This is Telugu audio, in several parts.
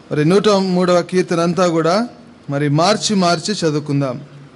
మరి నూట మూడవ కీర్తన అంతా కూడా మరి మార్చి మార్చి చదువుకుందాం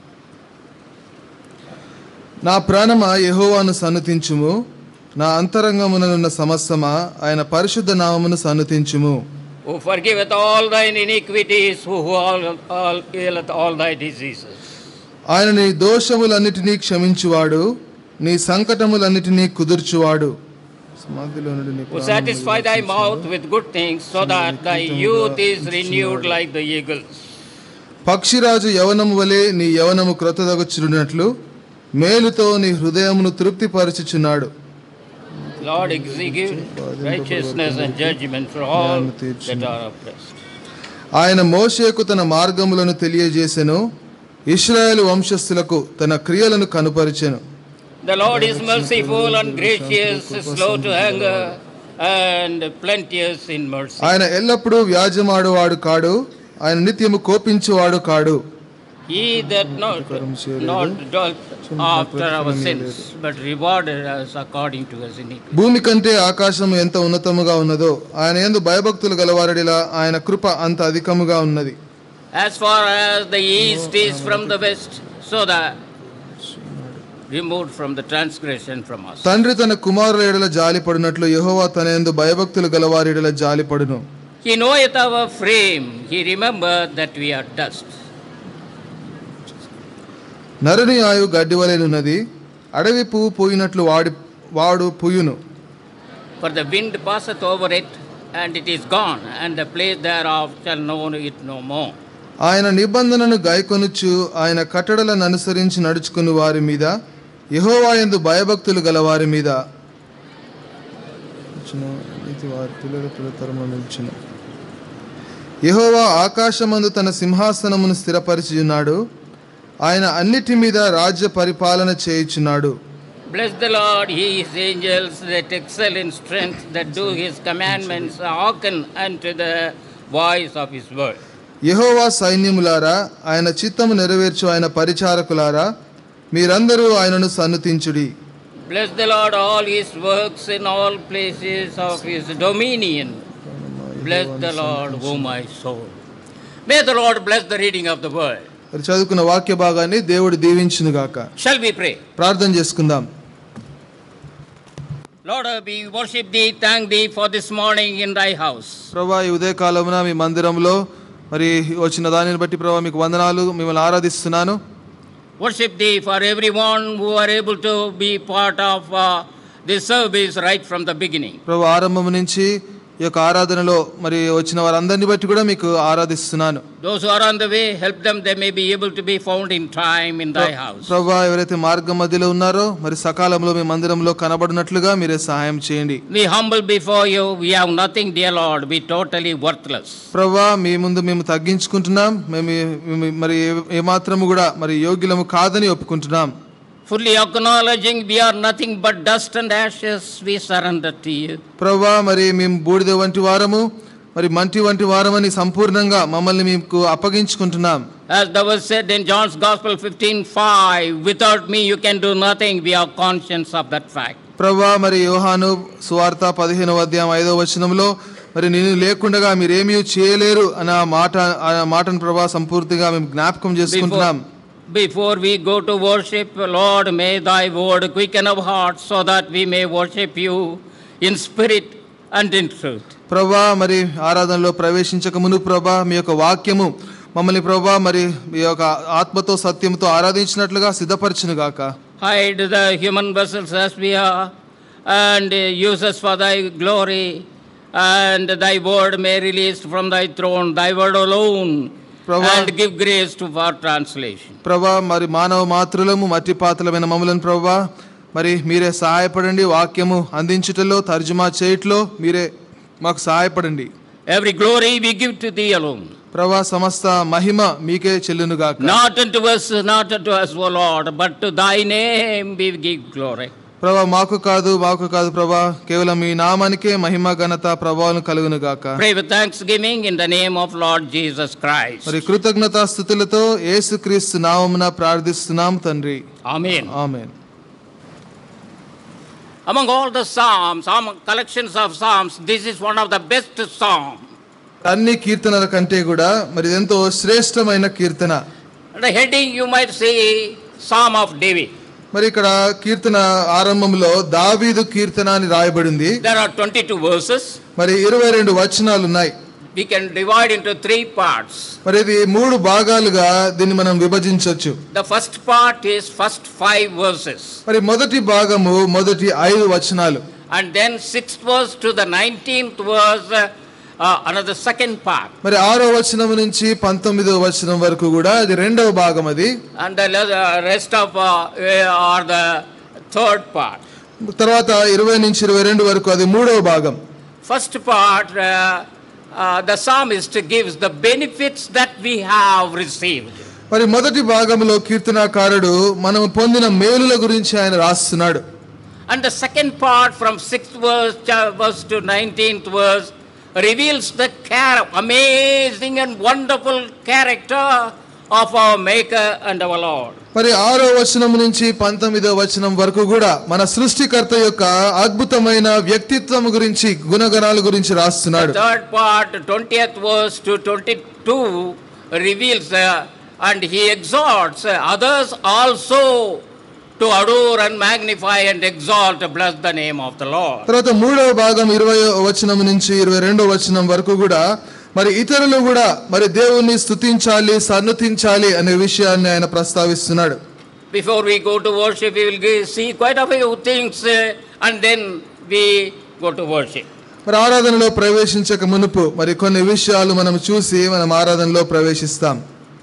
నా ప్రాణమా యెహోవాను సన్నుతించుము నా అంతరంగముననున్న సమస్తమా ఆయన పరిశుద్ధ నామమును సన్నుతించుము Who forgiveth all thine iniquities, who all, all healeth all thy diseases. ఆయన నీ దోషములన్నిటినీ క్షమించువాడు నీ సంకటములన్నిటినీ కుదుర్చువాడు సమాధిలో నుండి నీ Who ప్రాణమును satisfy thy mouth with good things, so that thy youth is renewed like the eagles. పక్షిరాజు యవనము వలె నీ యవనము క్రొత్తదగుచున్నట్లు మేలుతో నీ హృదయమును తృప్తిపరచుచున్నాడు Lord, execute righteousness and judgment for all that are oppressed. ఆయన మోషేకు తన మార్గములను తెలియజేసెను ఇస్రాయేలు వంశస్థులకు తన క్రియలను కనుపరిచెను The Lord is merciful and gracious, slow to anger, and plenteous in mercy. ఆయన ఎల్లప్పుడూ వ్యాజమాడువాడు కాడు ఆయన నిత్యము కోపించువాడు కాడు He that not, not dealt after our sins, but rewarded us according to his iniquity. భూమి కంటే ఆకాశం ఎంత ఉన్నతముగా ఉన్నదో ఆయన ఎందు భయభక్తులు గలవారడిలా ఆయన కృప అంత అధికముగా ఉన్నది As far as the east is from the west, so that removed from the transgression from us. తండ్రి తన కుమారుల ఎడల జాలిపడినట్లు యెహోవా తన ఎందు భయభక్తులు గలవారి ఎడల జాలిపడును He knoweth our frame, he remembered that we are dust. నరుని ఆయు గడ్డి వలెనున్నది అడవి పువ్వు పోయినట్లు వాడి వాడు పుయ్యును For the wind passeth over it, and it is gone, and the place thereof shall know it no more. ఆయన నిబంధనను గాయకొనుచు ఆయన కట్టడలను అనుసరించి నడుచుకుని వారి మీద యెహోవా యందు భయభక్తులు గల వారి మీద యెహోవా ఆకాశమందు తన సింహాసనమును స్థిరపరిచి ఉన్నాడు ఆయన అన్నిటి మీద రాజ్య పరిపాలన చేయుచున్నాడు Bless the Lord, ye his angels that excel in strength, that do his commandments, hearken unto the voice of his word. యెహోవా సైన్యములారా ఆయన చిత్తము నెరవేర్చు ఆయన పరిచారకులారా మీరందరూ ఆయనను సన్నుతించుడి Bless the Lord, all his works in all places of his dominion. Bless the Lord, O my soul. May the Lord bless the reading of the word. మరి చదువుకున్న వాక్య భాగాన్ని దేవుడు దీవించును గాక Shall we pray? ప్రార్థన చేసుకుందాం Lord, we worship thee, thank thee for this morning in thy house. ప్రభా ఈ ఉదయకాలమున మీ మందిరంలో మరి వచ్చిన దానిని బట్టి ప్రభా మీకు వందనాలు మిమ్మల్ని ఆరాధిస్తున్నాను Worship thee for everyone who are able to be part of uh, this service right from the beginning. ప్రభు ఆరంభం నుంచి ఈ యొక్క ఆరాధనలో మరి వచ్చిన వారందరిని బట్టి కూడా మీకు ఆరాధిస్తున్నాను Those who are on the way, help them, they may be able to be found in time in thy house. ప్రభా ఎవరైతే మార్గం మధ్యలో ఉన్నారో మరి సకాలంలో మీ మందిరంలో కనబడినట్లుగా మీరే సహాయం చేయండి We humble before you, we have nothing, dear Lord, we totally worthless. ప్రభా మీ ముందు మేము తగ్గించుకుంటున్నాం మేము మేము మరి ఏ- ఏమాత్రము కూడా మరి యోగ్యులము కాదని ఒప్పుకుంటున్నాం Fully acknowledging we are nothing but dust and ashes, we surrender to you. ప్రభా మరి మేము బూడిద వంటి వారము మరి మంటి వంటి వారమని సంపూర్ణంగా మమ్మల్ని మీకు అప్పగించుకుంటున్నాం As thou was said in John's Gospel 15:5, without me you can do nothing, we are conscious of that fact. ప్రభా మరి యోహాను సువార్త పదిహేనవ అధ్యాయం ఐదవ వచనంలో మరి నేను లేకుండగా మీరేమీ చేయలేరు అన్న మాట ఆ మాటను ప్రభా సంపూర్తిగా మేము జ్ఞాపకం చేసుకుంటున్నాం Before, before we go to worship, Lord, may thy word quicken our hearts so that we may worship you in spirit and in truth. ప్రభా మరి ఆరాధనలో ప్రవేశించక మును ప్రభా మీ యొక్క వాక్యము మమ్మల్ని ప్రభా మరి మీ యొక్క ఆత్మతో సత్యంతో ఆరాధించినట్లుగా సిద్ధపరచును గాక Hide the human vessels as we are and uh, use us for thy glory, and thy word may release from thy throne, thy word alone, Prabhu. and give grace to our translation. ప్రభా మరి మానవ మాతృలము మట్టి పాత్రలమైన మమ్మలను ప్రభా మరి మీరే సహాయపడండి వాక్యము అందించుటలో తర్జుమా చేయట్లో మీరే మాకు సహాయపడండి Every glory we give to thee alone. ప్రభా సమస్త మహిమ మీకే చెల్లునుగాక Not unto us, not unto us, O Lord, but to thy name we give glory. ప్రభా మాకు కాదు మాకు కాదు ప్రభా కేవలం మీ నామానికే మహిమ ఘనత ప్రభావం కలుగునుగాక Pray with thanksgiving in the name of Lord Jesus Christ. మరి కృతజ్ఞతా స్థుతులతో యేసుక్రీస్తు నామమున ప్రార్థిస్తున్నాం తండ్రి Amen. Amen Among all the psalms, among collections of psalms, this is one of the best psalms. అన్ని కీర్తనల కంటే కూడా మరి ఇది ఎంతో శ్రేష్టమైన కీర్తన The heading you might say Psalm of David. మరి ఇక్కడ కీర్తన ఆరంభంలో దావీదు కీర్తన అని రాయబడింది There are 22 verses. మరి ఇరవై రెండు వచనాలు ఉన్నాయి We can divide into three parts. మరి ఇది మూడు భాగాలుగా దీన్ని మనం విభజించవచ్చు The first part is first five verses. మరి మొదటి భాగము మొదటి ఐదు వచనాలు And then sixth verse to the 19th verse, uh, uh, another second part. మరి ఆరో వచనం నుంచి పంతొమ్మిదో వచనం వరకు కూడా అది రెండవ భాగం అది And the le- uh, rest of uh, uh, are the third part. తర్వాత ఇరవై నుంచి ఇరవై రెండు వరకు అది మూడవ భాగం First part, uh, uh, the psalmist gives the benefits that we have received. మరి మొదటి భాగంలో కీర్తనాకారుడు మనం పొందిన మేలుల గురించి ఆయన రాస్తున్నాడు And the second part, from 6th verse, cha- verse to 19th verse, reveals the char- amazing and wonderful character of our Maker and our Lord. మరి ఆరో వచనం నుంచి పంతొమ్మిదో వచనం వరకు కూడా మన సృష్టికర్త యొక్క అద్భుతమైన వ్యక్తిత్వం గురించి గుణగణాల గురించి రాస్తున్నాడు Third part, 20th verse to 22, reveals uh, and he exhorts uh, others also to adore and magnify and exalt, bless the name of the Lord. తర్వాత మూడవ భాగం ఇరవై వచనం నుంచి ఇరవై రెండో వచనం వరకు కూడా మరి ఇతరులు కూడా మరి దేవుణ్ణి స్తుతించాలి సన్నతించాలి అనే విషయాన్ని ఆయన ప్రస్తావిస్తున్నాడు Before we go to worship, we will gi- see quite a few things uh, and then we go to worship. మరి ఆరాధనలో ప్రవేశించక మునుపు మరి కొన్ని విషయాలు మనం చూసి మనం ఆరాధనలో ప్రవేశిస్తాం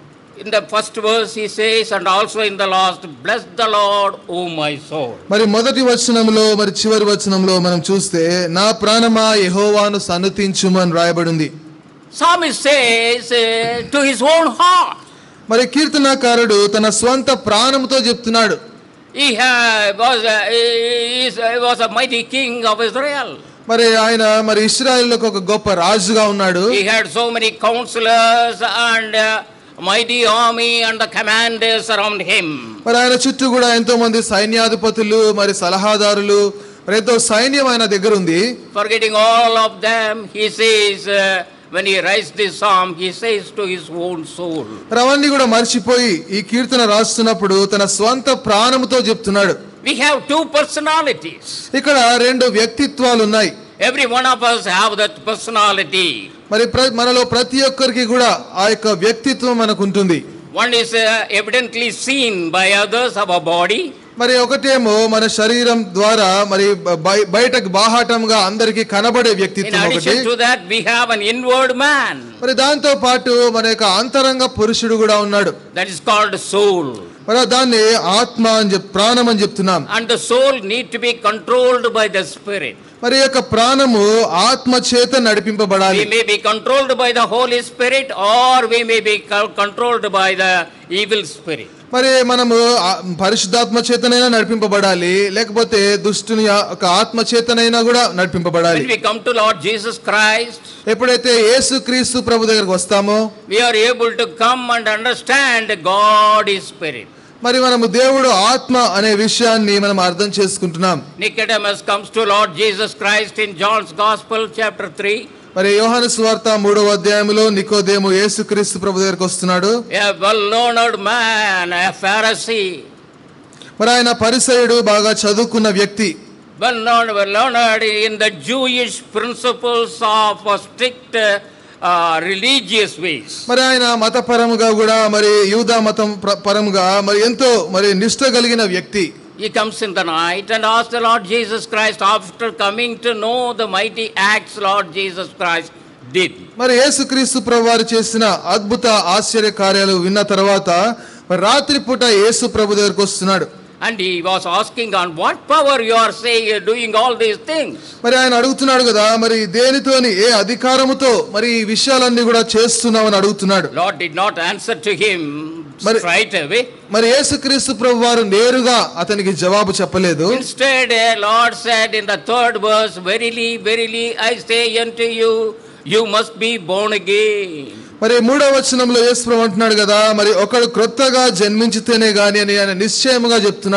In the first verse, he says, and also in the last, bless the Lord, O my soul. మరి మొదటి వచనంలో మరి చివరి వచనంలో మనం చూస్తే నా ప్రాణమా యెహోవాను సన్నతించుము అని రాయబడింది Psalmist says uh, to his own heart, మరి కీర్తనాకారుడు తన స్వంత ప్రాణంతో చెప్తున్నాడు he uh, was, uh, he is- he was a mighty king of Israel. మరి ఆయన మరి ఇస్రాయేల్లోకి ఒక గొప్ప రాజుగా ఉన్నాడు He had so many counselors and uh, mighty army and the commanders around him. మరి ఆయన చుట్టూ కూడా ఎంతో మంది సైన్యాధిపతులు మరి సలహాదారులు మరి ఎంతో సైన్యం ఆయన దగ్గర ఉంది Forgetting all of them, he says, uh, when he writes this psalm, he says to his own soul, మరి అవన్నీ కూడా మర్చిపోయి ఈ కీర్తన రాస్తున్నప్పుడు తన స్వంత ప్రాణముతో చెప్తున్నాడు We have two personalities. ఇక్కడ రెండు వ్యక్తిత్వాలు ఉన్నాయి Every one of us have that personality. మరి ప్ర- మనలో ప్రతి ఒక్కరికి కూడా ఆ యొక్క వ్యక్తిత్వం మనకు ఉంటుంది One is uh, evidently seen by others, our body. మరి ఒకటేమో మన శరీరం ద్వారా మరి బయ- బయటకు బాహాటంగా అందరికి కనబడే In వ్యక్తిత్వం ఒకటి addition to that, we have an inward man. మరి దాంతో పాటు మన యొక్క అంతరంగ పురుషుడు కూడా ఉన్నాడు That is called soul. మరి దాన్ని ఆత్మ అని చెప్ ప్రాణం అని చెప్తున్నాం And the soul need to be controlled by the spirit. మరి ఈ యొక్క ప్రాణము ఆత్మ చేత నడిపింపబడాలి We may be controlled by the Holy Spirit or we may be co- controlled by the evil spirit. మరి మనము ఆ- పరిశుద్ధాత్మ చేతనైనా నడిపింపబడాలి లేకపోతే దుష్టుని ఆ- ఒక ఆత్మ చేతనైనా కూడా నడిపింపబడాలి When we come to Lord Jesus Christ, ఎప్పుడైతే యేసు క్రీస్తు ప్రభు దగ్గరకు వస్తామో we are able to come and understand God is spirit. మరి మనము దేవుడు ఆత్మ అనే విషయాన్ని మనం అర్థం చేసుకుంటున్నాం Nicodemus comes to Lord Jesus Christ in John's Gospel, chapter 3. మరి యోహాను సువార్త మూడవ అధ్యాయంలో నికోదేము యేసు క్రీస్తు ప్రభు దగ్గరకు వస్తున్నాడు A well learned man, a Pharisee, మరి ఆయన పరిసయుడు బాగా చదువుకున్న వ్యక్తి well known, well learned in the Jewish principles of a strict uh, uh, religious ways. మరి ఆయన మతపరముగా కూడా మరి యూదా మతం ప్ర- పరముగా మరి ఎంతో మరి నిష్ట కలిగిన వ్యక్తి He comes in the night and asks the Lord Jesus Christ after coming to know the mighty acts Lord Jesus Christ did. మరి యేసుక్రీస్తు ప్రభు వారు చేసిన అద్భుత ఆశ్చర్య కార్యాలు విన్న తర్వాత మరి రాత్రిపూట యేసు ప్రభు దగ్గరకు వస్తున్నాడు And he was asking, On what power you are saying you're doing all these things? మరి ఆయన అడుగుతున్నాడు కదా మరి దేనితోని ఏ అధికారముతో మరి ఈ విషయాలన్నీ కూడా చేస్తున్నామని అడుగుతున్నాడు Lord did not answer to him But- straight away. మరి యేసుక్రీస్తు ప్రభు వారు నేరుగా అతనికి జవాబు చెప్పలేదు Instead, uh, Lord said in the third verse, Verily, verily, I say unto you, you must be born again. మరి మూడవ వచనంలో యేసు ప్రభు అంటున్నాడు కదా మరి ఒకడు క్రొత్తగా జన్మించితేనే గాని అని ఆయన నిశ్చయముగా చెప్తున్నాడు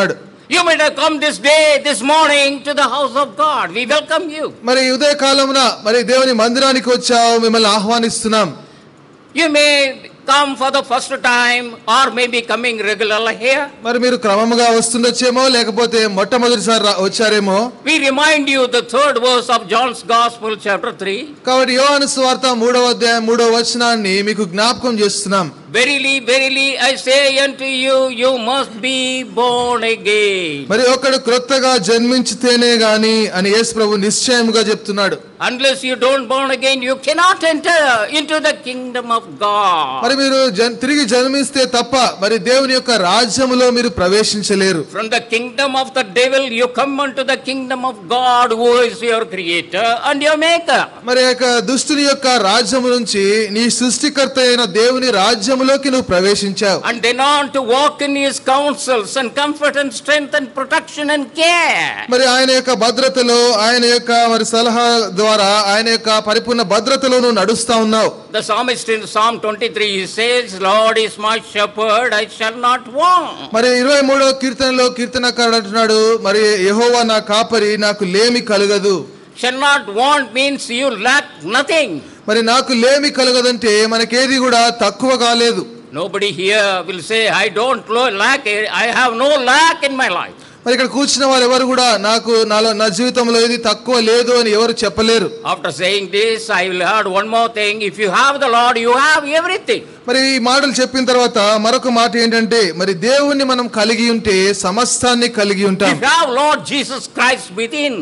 You might have come this day, this morning to the house of God. We welcome you. మరి ఈ ఉదయ కాలమున మరి దేవుని మందిరానికి వచ్చావు మిమ్మల్ని ఆహ్వానిస్తున్నాం You may come for the first time or maybe coming regularly here. మరి మీరు క్రమముగా వస్తుండొచ్చేమో లేకపోతే మొట్టమొదటిసారి రా- వచ్చారేమో We remind you the third verse of John's Gospel, chapter 3. కాబట్టి యోహాను సువార్త మూడవ అధ్యాయం మూడవ వచనాన్ని మీకు జ్ఞాపకం చేస్తున్నాం Verily, verily, I say unto you, you must be born again. మరి ఒకడు క్రొత్తగా జన్మించితేనే గాని అని యేసు ప్రభు నిశ్చయముగా చెప్తున్నాడు Unless you don't born again, you cannot enter into the kingdom of God. మరి మీరు జన్- తిరిగి జన్మిస్తే తప్ప మరి దేవుని యొక్క రాజ్యములో మీరు ప్రవేశించలేరు From the kingdom of the devil, you come unto the kingdom of God, who is your creator and your maker. మరి ఆ యొక్క దుష్టుని యొక్క రాజ్యము నుంచి నీ సృష్టికర్త అయిన దేవుని రాజ్యములోకి నువ్వు ప్రవేశించావు And then on to walk in his counsels and comfort and strength and protection and care. మరి ఆయన యొక్క భద్రతలో ఆయన యొక్క మరి సలహా ద్వారా ఆయన యొక్క పరిపూర్ణ భద్రతలో నువ్వు నడుస్తా ఉన్నావు The psalmist in Psalm 23 he says, Lord is my shepherd, I shall not want. మరి ఇరవై మూడవ కీర్తనలో కీర్తనకారుడు అంటున్నాడు మరి యెహోవా నా కాపరి నాకు లేమి కలగదు Shall not want means you lack nothing. మరి నాకు లేమి కలగదంటే మనకేది కూడా తక్కువ కాలేదు Nobody here will say, I don't lo- lack, it. I have no lack in my life. మరి ఇక్కడ కూర్చున్న వారు ఎవరు కూడా నాకు నాలో నా జీవితంలో ఏది తక్కువ లేదు అని ఎవరు చెప్పలేరు After saying this, I will add one more thing. If you have the Lord, you have everything. మరి ఈ మాటలు చెప్పిన తర్వాత మరొక మాట ఏంటంటే మరి దేవుణ్ణి మనం కలిగి ఉంటే సమస్తాన్ని కలిగి ఉంటాం If you have Lord Jesus Christ within,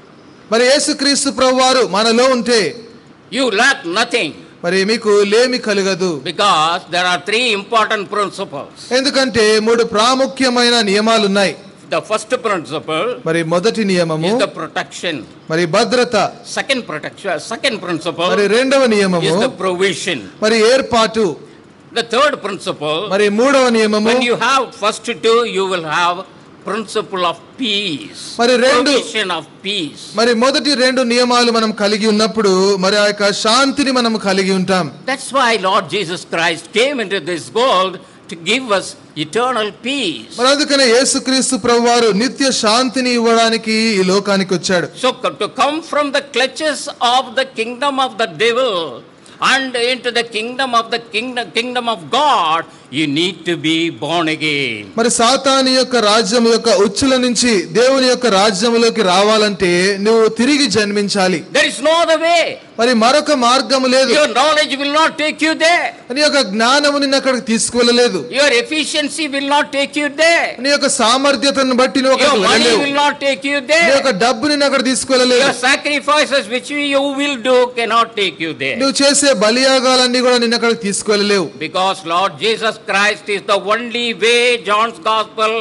మరి యేసుక్రీస్తు ప్రభు వారు మనలో ఉంటే you lack nothing. మరి మీకు లేమి కలగదు Because there are three important principles. ఎందుకంటే మూడు ప్రాముఖ్యమైన నియమాలు ఉన్నాయి The first principle మరి మొదటి నియమము is the protection. మరి భద్రత Second protection, second principle మరి రెండవ నియమము is the provision. మరి ఏర్పాటు The third principle, మరి మూడవ నియమము when you have first two, you will have principle of peace. మరి రెండు- Provision of peace. మరి మొదటి రెండు నియమాలు మనం కలిగి ఉన్నప్పుడు మరి ఆ యొక్క శాంతిని మనం కలిగి ఉంటాం That's why Lord Jesus Christ came into this world to give us eternal peace. మరి అందుకనే యేసుక్రీస్తు ప్రభు వారు నిత్య శాంతిని ఇవ్వడానికి ఈ లోకానికి వచ్చాడు So co- to come from the clutches of the kingdom of the devil and into the kingdom of the kingdom, kingdom of God, you need to be born again. మరి సాతాని యొక్క రాజ్యం యొక్క ఉచ్చుల నుంచి దేవుని యొక్క రాజ్యములోకి రావాలంటే నువ్వు తిరిగి జన్మించాలి There is no other way. మరి మరొక మార్గము లేదు Your knowledge will not take you there. నీ యొక్క జ్ఞానము నిన్ను అక్కడికి తీసుకువెళ్ళలేదు Your efficiency will not take you there. నీ యొక్క సామర్థ్యతను బట్టి నువ్వు Your అక్కడికి money వెళ్ళలేవు will not take you నీ there. యొక్క డబ్బు నిన్ను అక్కడ తీసుకువెళ్ళలేదు Your sacrifices which you will do cannot take you there. నువ్వు చేసే బలియాగాలన్నీ కూడా నిన్ను అక్కడికి తీసుకువెళ్ళలేవు Because Lord Jesus Christ is the only way, John's Gospel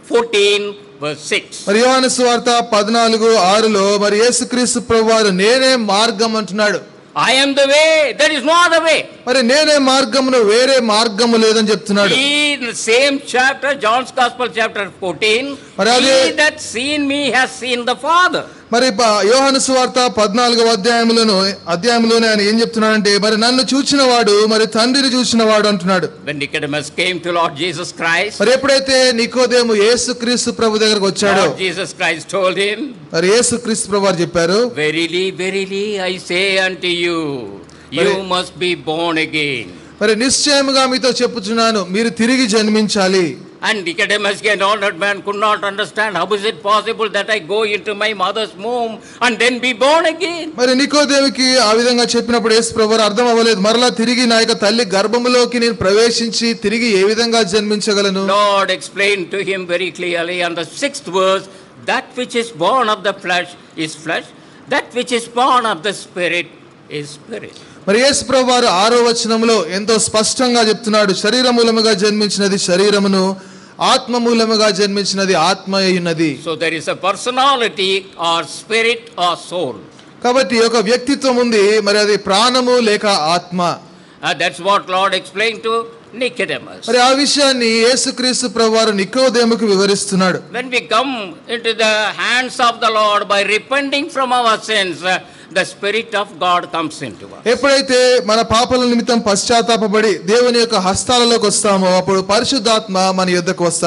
14, verse 6. మరి యోహాను సువార్త పద్నాలుగు ఆరులో మరి యేసుక్రీస్తు ప్రభు వారు నేనే మార్గం అంటున్నాడు I am the way, there is no other way. మరి నేనే మార్గమును వేరే మార్గము లేదని చెప్తున్నాడు He, in the same chapter, John's Gospel, chapter 14, మరి అదే- he that seen me has seen the Father. మరి ప- యోహాను సువార్త పద్నాలుగవ అధ్యాయంలోను అధ్యాయంలోనే ఆయన ఏం చెప్తున్నాడంటే మరి నన్ను చూచిన వాడు మరి తండ్రిని చూసిన వాడు అంటున్నాడు When Nicodemus came to Lord Jesus Christ, మరి ఎప్పుడైతే నికోదేము యేసుక్రీస్తు ప్రభు దగ్గరకు వచ్చాడో Lord Jesus Christ told him, మరి యేసుక్రీస్తు ప్రభు వారు చెప్పారు Verily, verily, I say unto you, you మరి- must be born again. మరి నిశ్చయముగా మీతో చెప్పుచున్నాను మీరు తిరిగి జన్మించాలి And Nicodemus, an honored man, could not understand how is it possible that I go into my mother's womb and then be born again. మరి నికోదేవికి ఆ విధంగా చెప్పినప్పుడు యేసు ప్రభు వారు అర్థం అవ్వలేదు మరలా తిరిగి నా యొక్క తల్లి గర్భములోకి నేను ప్రవేశించి తిరిగి ఏ విధంగా జన్మించగలను Lord explained to him very clearly on the sixth verse that which is born of the flesh is flesh, that which is born of the spirit is spirit. మరి యేసు ప్రభు వారు ఆరో వచనంలో ఎంతో స్పష్టంగా చెప్తున్నాడు శరీర మూలముగా జన్మించినది శరీరమును ఆత్మ మూలముగా జన్మించినది ఆత్మ అయ్యున్నది So there is a personality or spirit or soul. కాబట్టి ఒక వ్యక్తిత్వం ఉంది మరి అది ప్రాణము లేక ఆత్మ Uh, that's what Lord explained to Nicodemus. మరి ఆ విషయాన్ని యేసుక్రీస్తు ప్రభు వారు నికోదేముకు వివరిస్తున్నాడు When we come into the hands of the Lord by repenting from our sins, uh, the Spirit of God comes into us. ఎప్పుడైతే మన పాపల నిమిత్తం పశ్చాత్తాపడి దేవుని యొక్క హస్తాలలోకి వస్తామో అప్పుడు పరిశుద్ధాత్మ మన యుద్ధకు వస్తాడు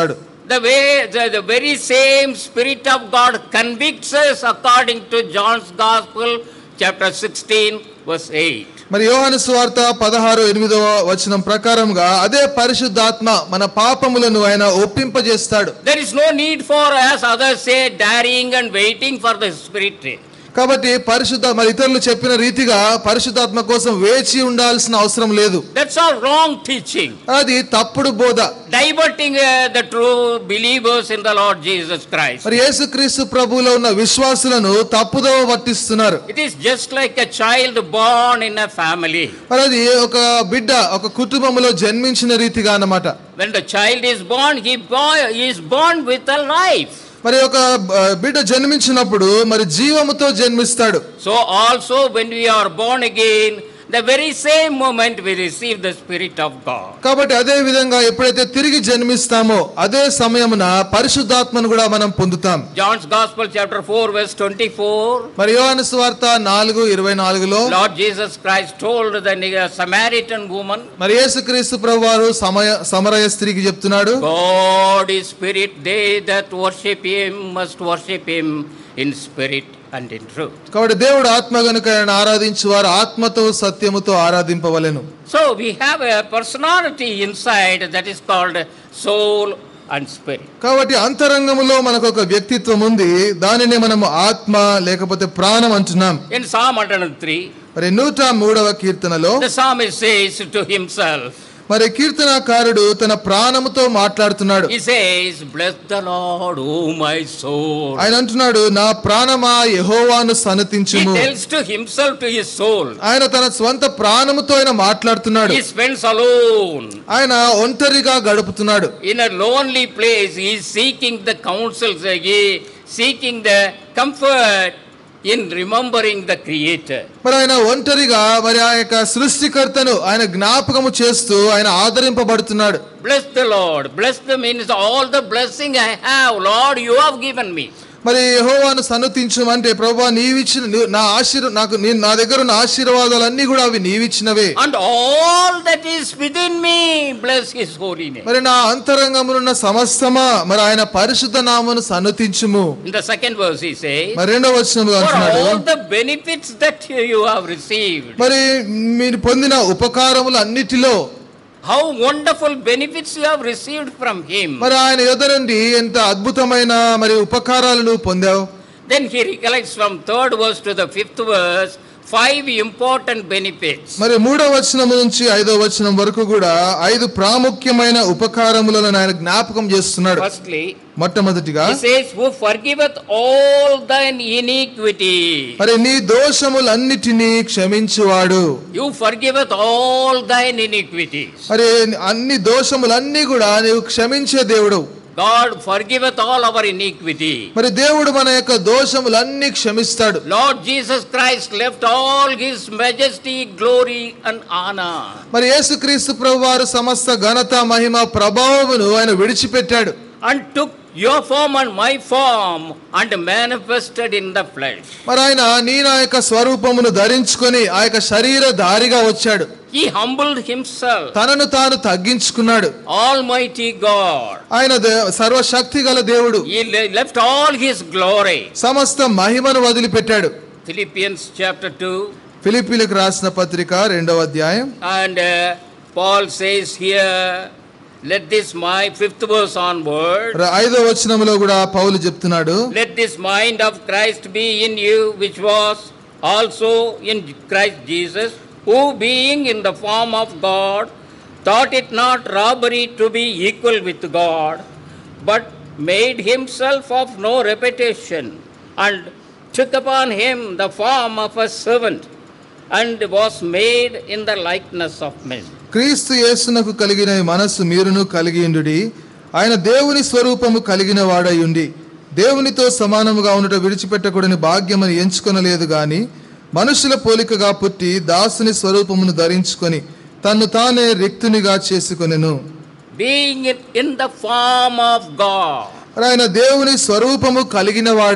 The way the, the very same Spirit of God convicts us according to John's Gospel, chapter 16, verse 8. మరి యోహాను సువార్త పదహారు ఎనిమిదవ వచనం ప్రకారంగా అదే పరిశుద్ధాత్మ మన పాపములను ఆయన ఒప్పింపజేస్తాడు There is no need for, as others say, daring and waiting for the Spirit. కాబట్టి పరిశుద్ధ మరి ఇతరులు చెప్పిన రీతిగా పరిశుద్ధాత్మ కోసం వేచి ఉండాల్సిన అవసరం లేదు That's all wrong teaching. అది తప్పుడు బోధ Diverting uh, the true believers in the Lord Jesus Christ. మరి యేసుక్రీస్తు ప్రభువులో ఉన్న విశ్వాసులను తప్పుదోవ పట్టిస్తున్నారు It is just like a child born in a family. మరి అది ఒక బిడ్డ ఒక కుటుంబంలో జన్మించిన రీతిగా అన్నమాట When the child is born, he, boy, he is born with a life. మరి ఒక ఆ, బిడ్డ జన్మించినప్పుడు మరి జీవముతో జన్మిస్తాడు So also when we are born again, the very same moment we receive the Spirit of God. కాబట్టి అదే విధంగా ఎప్పుడైతే తిరిగి జన్మిస్తామో అదే సమయమున పరిశుద్ధాత్మను కూడా మనం పొందుతాం John's Gospel, chapter 4, verse 24. మరి యోహాను సువార్త నాలుగు ఇరవై నాలుగులో Lord Jesus Christ told the uh, Samaritan woman, మరి యేసుక్రీస్తు ప్రభు వారు సమయ సమరయ స్త్రీకి చెప్తున్నాడు God is spirit, they that worship him must worship him in spirit and in truth. కాబట్టి దేవుడు ఆత్మ గనుక ఆయన ఆరాధించు వారు ఆత్మతో సత్యముతో ఆరాధింపవలెను So we have a personality inside that is called soul and spirit. కాబట్టి అంతరంగములో మనకు ఒక వ్యక్తిత్వం ఉంది దానిని మనము ఆత్మ లేకపోతే ప్రాణం అంటున్నాం In Psalm 103, మరి నూట మూడవ కీర్తనలో the psalmist says to himself, మరి కీర్తనాకారుడు తన ప్రాణముతో మాట్లాడుతున్నాడు He says, Bless the Lord, O my soul. ఆయన అంటున్నాడు నా ప్రాణమా యెహోవాను He సన్నతించుము tells to himself, to his soul. ఆయన తన స్వంత ప్రాణముతో ఆయన మాట్లాడుతున్నాడు He spends alone. ఆయన ఒంటరిగా గడుపుతున్నాడు In a lonely place, he is seeking the counsels, uh, he seeking the comfort in remembering the Creator. మరి ఆయన ఒంటరిగా మరి ఆ యొక్క సృష్టికర్తను ఆయన జ్ఞాపకము చేస్తూ ఆయన ఆదరింపబడుతున్నాడు Bless the Lord. Bless the means all the blessing I have, Lord, you have given me. మరి యెహోవాను సన్నతించమంటే ప్రభా నీవిచ్చిన నీ- నా ఆశీర్ నాకు నీ నా దగ్గర ఉన్న ఆశీర్వాదాలన్నీ కూడా అవి నీవిచ్చినవే And all that is within me, bless his holy name. మరి నా అంతరంగమునున్న సమస్తమా మరి ఆయన పరిశుద్ధ నామను సన్నతించుము In the second verse, he says, మరి రెండవ వచనంలో For అంటున్నాడు all the benefits that you have received, మరి మీరు పొందిన ఉపకారములు అన్నిటిలో how wonderful benefits you have received from him. మరి ఆయన యొద్ద నుండి ఎంత అద్భుతమైన మరి ఉపకారాలు నువ్వు పొందావు Then he recollects from third verse to the fifth verse five important benefits. మరి మూడవ వచనం నుంచి ఐదవ వచనం వరకు కూడా ఐదు ప్రాముఖ్యమైన ఉపకారములను ఆయన జ్ఞాపకం చేస్తున్నాడు Firstly, మొట్టమొదటిగా he says, Who forgiveth all thine iniquity. మరి నీ దోషములన్నిటినీ క్షమించువాడు You forgiveth all thine iniquities. మరి అన్ని దోషములన్నీ కూడా నీవు క్షమించే దేవుడు God forgiveth all our iniquity. మరి దేవుడు మన యొక్క దోషములన్నీ క్షమిస్తాడు Lord Jesus Christ left all his majesty, glory, and honor. మరి యేసుక్రీస్తు ప్రభు వారు సమస్త ఘనత మహిమ ప్రభావమును ఆయన విడిచిపెట్టాడు and took your form and my form and manifested in the flesh. మరి ఆయన నీ నా యొక్క స్వరూపమును ధరించుకొని ఆ యొక్క శరీర దారిగా వచ్చాడు He humbled himself, తనను తాను తగ్గించుకున్నాడు Almighty God. ఆయన దే- సర్వశక్తి గల దేవుడు He le- left all his glory. సమస్త మహిమను వదిలిపెట్టాడు Philippians chapter 2, ఫిలిప్పీలకు రాసిన పత్రిక రెండవ అధ్యాయం and uh, Paul says here, let this my fifth verse onward. ర- ఐదవ వచనంలో కూడా పౌలు చెప్తున్నాడు Let this mind of Christ be in you, which was also in Christ Jesus, who being in the form of God, thought it not robbery to be equal with God, but made himself of no reputation, and took upon him the form of a servant, and was made in the likeness of men. క్రీస్తు యేసునకు కలిగిన ఈ మనస్సు మీరును కలిగి ఉండుడి ఆయన దేవుని స్వరూపము కలిగిన వాడయుండి దేవునితో సమానముగా ఉండుట విడిచిపెట్టకూడని భాగ్యమని ఎంచుకొనలేదు గాని మనుషుల పోలికగా పుట్టి దాసుని స్వరూపమును ధరించుకొని తన్ను తానే రిక్తునిగా చేసుకొనెను Being in- in the form of God, మరి ఆయన దేవుని స్వరూపము కలిగిన వాడై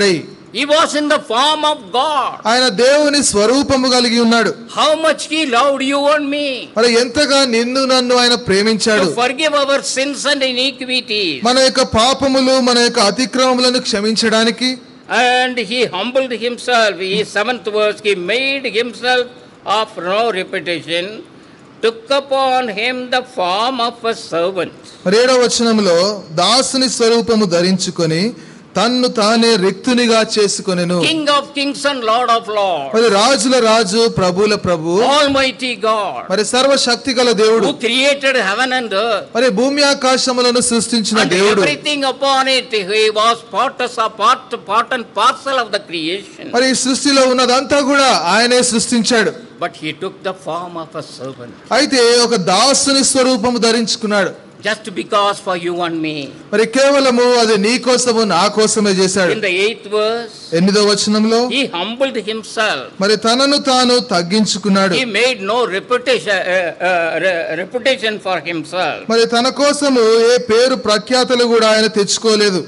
He was in the form of God. ఆయన దేవుని స్వరూపము కలిగి ఉన్నాడు How much He loved you and me. మరి ఎంతగా నిన్ను నన్ను ఆయన ప్రేమించాడు To forgive our sins and iniquities. మన యొక్క పాపములు మన యొక్క అతిక్రమములను క్షమించడానికి And He humbled Himself. His seventh verse, He made Himself of no reputation, took upon Him the form of a servant. మరి ఏడవ వచనంలో దాసుని స్వరూపము ధరించుకొని తన్ను తానే రిక్తునిగా చేసుకొనెను King of kings and Lord of lords. మరి రాజుల రాజు ప్రభుల ప్రభు Almighty God. మరి సర్వశక్తి గల దేవుడు Who created heaven and earth. మరి భూమి ఆకాశములను సృష్టించిన And దేవుడు everything upon it, he was part, as a part, part and parcel of the creation. మరి ఈ సృష్టిలో ఉన్నదంతా కూడా ఆయనే సృష్టించాడు But he took the form of a servant. అయితే ఒక దాసుని స్వరూపము ధరించుకున్నాడు Just because for you and me. మరి కేవలము అది నీ కోసము నా కోసమే చేశాడు In the eighth verse, ఎనిమిదో వచనంలో he humbled himself. మరి తనను తాను తగ్గించుకున్నాడు He made no reputation, uh, uh, re- reputation for himself. మరి తన కోసము ఏ పేరు ప్రఖ్యాతలు కూడా ఆయన తెచ్చుకోలేదు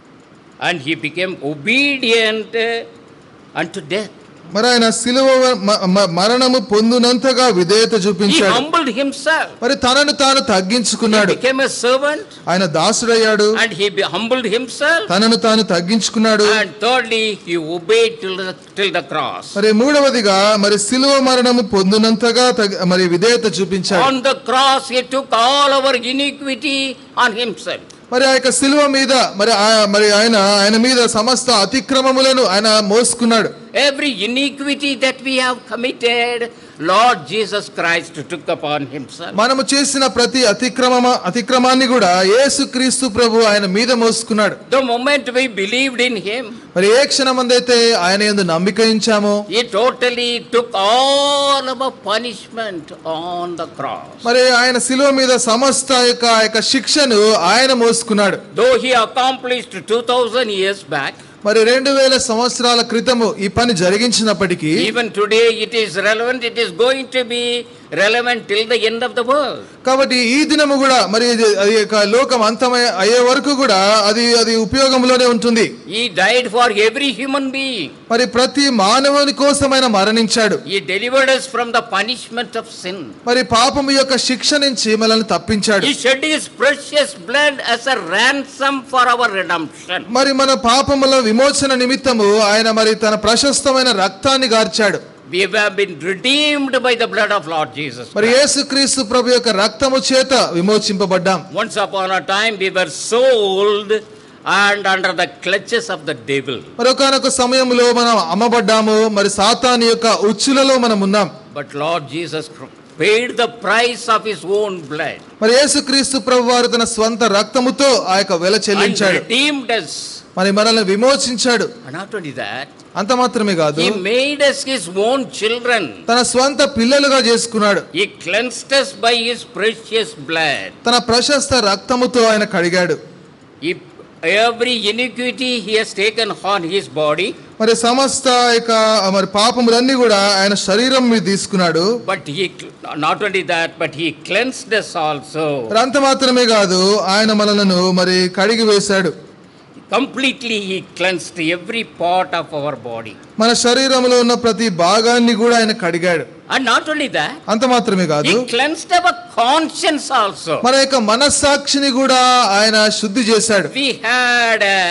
And he became obedient uh, unto death. మరి ఆయన సిలువ మ- మ- మరణము పొందునంతగా విధేయత He చూపించాడు humbled himself. మరి తనను తాను He తగ్గించుకున్నాడు became a servant ఆయన దాసుడయ్యాడు and he be- humbled himself. తనను తాను తగ్గించుకున్నాడు And thirdly, he obeyed till the, till the cross. మరి మూడవదిగా మరి సిలువ మరణము పొందినంతగా తగ- మరి విధేయత చూపించాడు On the cross, he took all our iniquity on himself. మరి ఆ యొక్క సిలువ మీద మరి ఆ- మరి ఆయన ఆయన మీద సమస్త అతిక్రమములను ఆయన మోసుకున్నాడు Every iniquity that we have committed, Lord Jesus Christ took upon himself. మనము చేసిన ప్రతి అతిక్రమ అతిక్రమాన్ని కూడా యేసు క్రీస్తు ప్రభు ఆయన మీద మోసుకున్నాడు The moment we believed in him, మరి ఏ క్షణమందైతే ఆయన ఎందు నమ్మిక ఉంచామో he totally took all our punishment on the cross. మరి ఆయన శిలువ మీద సమస్త యొక్క ఆ యొక్క శిక్షను ఆయన మోసుకున్నాడు Though he accomplished 2000 years back, మరి రెండు వేల సంవత్సరాల క్రితము ఈ పని జరిగించినప్పటికీ even today it is relevant, it is going to be relevant till the end of the world. కాబట్టి ఈ దినము కూడా మరి ఇది అది యొక్క లోకం అంతమై అయ్యే వరకు కూడా అది అది ఉపయోగంలోనే ఉంటుంది He died for every human being. మరి ప్రతి మానవుని కోసమైన మరణించాడు He delivered us from the punishment of sin. మరి పాపము యొక్క శిక్ష నుంచి మనల్ని తప్పించాడు He shed his precious blood as a ransom for our redemption. మరి మన పాపముల విమోచన నిమిత్తము ఆయన మరి తన ప్రశస్తమైన రక్తాన్ని గార్చాడు We have been redeemed by the blood of Lord Jesus. మరి Christ. యేసుక్రీస్తు ప్రభు యొక్క రక్తము చేత విమోచింపబడ్డాం Once upon a time, we were sold and under the clutches of the devil. మరి ఒకనొక సమయంలో మనం అమ్మబడ్డాము మరి సాతాని యొక్క ఉచ్చులలో మనం ఉన్నాం But Lord Jesus Christ paid the price of his own blood మరి యేసుక్రీస్తు ప్రభు వారు తన స్వంత రక్తముతో ఆ యొక్క వెల and చెల్లించాడు redeemed us. మరి మనల్ని విమోచించాడు And not only that, అంత మాత్రమే కాదు he made us his own children. తన స్వంత పిల్లలుగా చేసుకున్నాడు He cleansed us by his precious blood. తన ప్రశస్త రక్తముతో ఆయన కడిగాడు He, every iniquity he has taken on his body, మరి సమస్త యొక్క మరి పాపములన్నీ కూడా ఆయన శరీరం మీద తీసుకున్నాడు but he not only that, but he cleansed us also. మరి అంత మాత్రమే కాదు ఆయన మనలను మరి కడిగి వేశాడు Completely he cleansed every part of our body. మన శరీరంలో ఉన్న ప్రతి భాగాన్ని కూడా ఆయన కడిగాడు And not only that, అంత మాత్రమే కాదు he cleansed our conscience also. మన యొక్క మనస్సాక్షిని కూడా ఆయన శుద్ధి చేశాడు We had uh,